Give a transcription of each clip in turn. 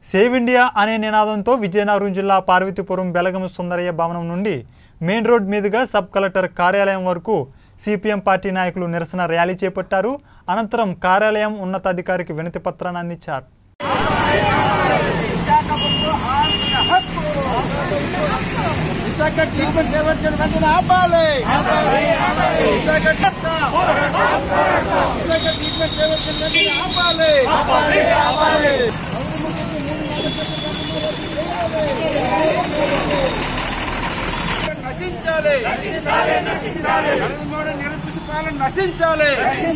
save India అనే నినాదంతో విజయనగరం జిల్లా పార్వతీపురం బెలగం సుందరయ్య భవనం నుండి మెయిన్ రోడ్ మీదుగా సబ్ కలెక్టర్ కార్యాలయం వరకు సిపిఎం పార్టీ నాయకులు నిరసన ర్యాలీ చేపట్టారు అనంతరం కార్యాలయం ఉన్నతాధికారికి వినతి పత్రాన్ని అందించారు విశాఖ ట్రీట్మెంట్ సేవలు వెంటనే ఆపాలి విశాఖ విశాఖ ట్రీట్మెంట్ సేవలు వెంటనే ఆపాలి నశించాలి నరేంద్ర నిరంకుశ పాలన నశించాలి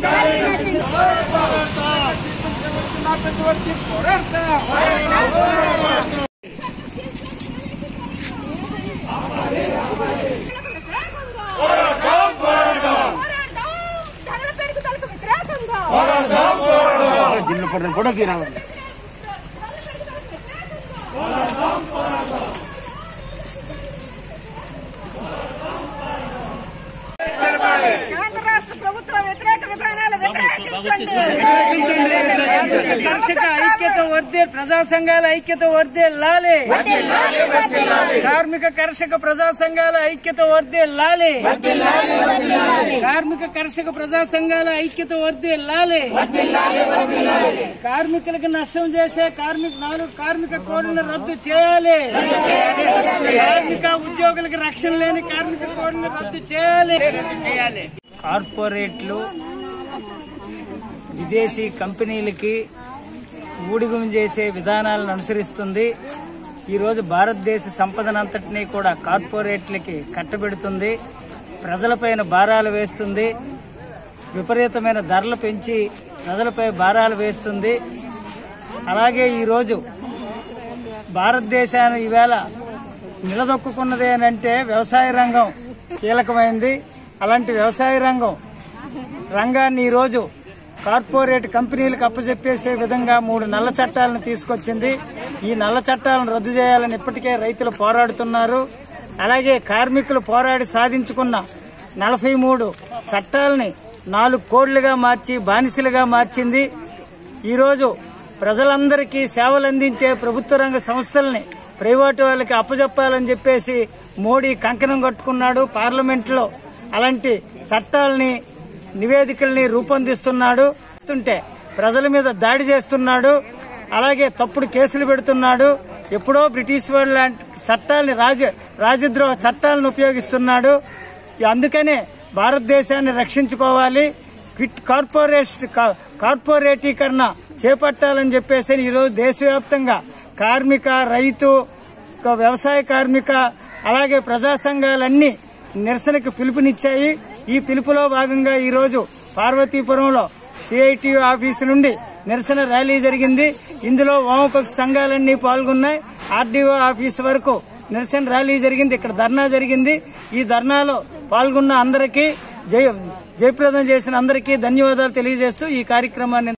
పోరాడతా జిల్లు పడిన కూడా తీరాలి కేంద్ర రాష్ట్ర ప్రభుత్వ వ్యతిరేక విధానాలు వ్యతిరేకించండి కర్షక ఐక్యత వర్దే ప్రజా సంఘాల ఐక్యత వర్దే లాలే కార్మిక కర్షక ప్రజా సంఘాల ఐక్యత వర్దే లాలే కార్మిక కర్షక ప్రజా సంఘాల ఐక్యత వర్దే లాలే కార్మికులకు నష్టం చేసే కార్మిక నాలుగు కార్మిక కోడ్లను రద్దు చేయాలి కార్మిక ఉద్యోగులకు రక్షణ లేని కార్మిక కోడ్లను రద్దు చేయాలి చేయాలి కార్పొరేట్లు విదేశీ కంపెనీలకి ఊడిగం చేసే విధానాలను అనుసరిస్తుంది ఈరోజు భారతదేశ సంపదనంతటినీ కూడా కార్పొరేట్లకి కట్టబెడుతుంది ప్రజలపైన భారాలు వేస్తుంది విపరీతమైన ధరలు పెంచి ప్రజలపై భారాలు వేస్తుంది అలాగే ఈరోజు భారతదేశాన్ని ఈవేళ నిలదొక్కున్నది అని అంటే వ్యవసాయ రంగం కీలకమైంది అలాంటి వ్యవసాయ రంగం రంగాన్ని ఈరోజు కార్పొరేట్ కంపెనీలకు అప్పచెప్పేసే విధంగా మూడు నల్ల చట్టాలను తీసుకొచ్చింది ఈ నల్ల చట్టాలను రద్దు చేయాలని ఇప్పటికే రైతులు పోరాడుతున్నారు అలాగే కార్మికులు పోరాడి సాధించుకున్న నలభై మూడు చట్టాలని నాలుగు కోడ్లుగా మార్చి బానిసలుగా మార్చింది ఈరోజు ప్రజలందరికీ సేవలు అందించే ప్రభుత్వ రంగ సంస్థల్ని ప్రైవేటు వాళ్ళకి అప్పచెప్పాలని చెప్పేసి మోడీ కంకణం కట్టుకున్నాడు పార్లమెంట్లో అలాంటి చట్టాలని నివేదికల్ని రూపొందిస్తున్నాడు చేస్తుంటే ప్రజల మీద దాడి చేస్తున్నాడు అలాగే తప్పుడు కేసులు పెడుతున్నాడు ఎప్పుడో బ్రిటిష్ వాళ్ళు లాంటి చట్టాలని రాజ రాజద్రోహ చట్టాలను ఉపయోగిస్తున్నాడు అందుకనే భారతదేశాన్ని రక్షించుకోవాలి క్విట్ కార్పొరేట్ కార్పొరేటీకరణ చేపట్టాలని చెప్పేసి ఈరోజు దేశవ్యాప్తంగా కార్మిక రైతు వ్యవసాయ కార్మిక అలాగే ప్రజా సంఘాలన్నీ నిరసనకు పిలుపునిచ్చాయి ఈ పిలుపులో భాగంగా ఈరోజు పార్వతీపురంలో సిఐటి ఆఫీసు నుండి నిరసన ర్యాలీ జరిగింది ఇందులో వామపక్ష సంఘాలన్నీ పాల్గొన్నాయి ఆర్డీఓ ఆఫీసు వరకు నిరసన ర్యాలీ జరిగింది ఇక్కడ ధర్నా జరిగింది ఈ ధర్నాలో పాల్గొన్న అందరికీ జయ జయప్రదం చేసిన అందరికీ ధన్యవాదాలు తెలియజేస్తూ ఈ కార్యక్రమాన్ని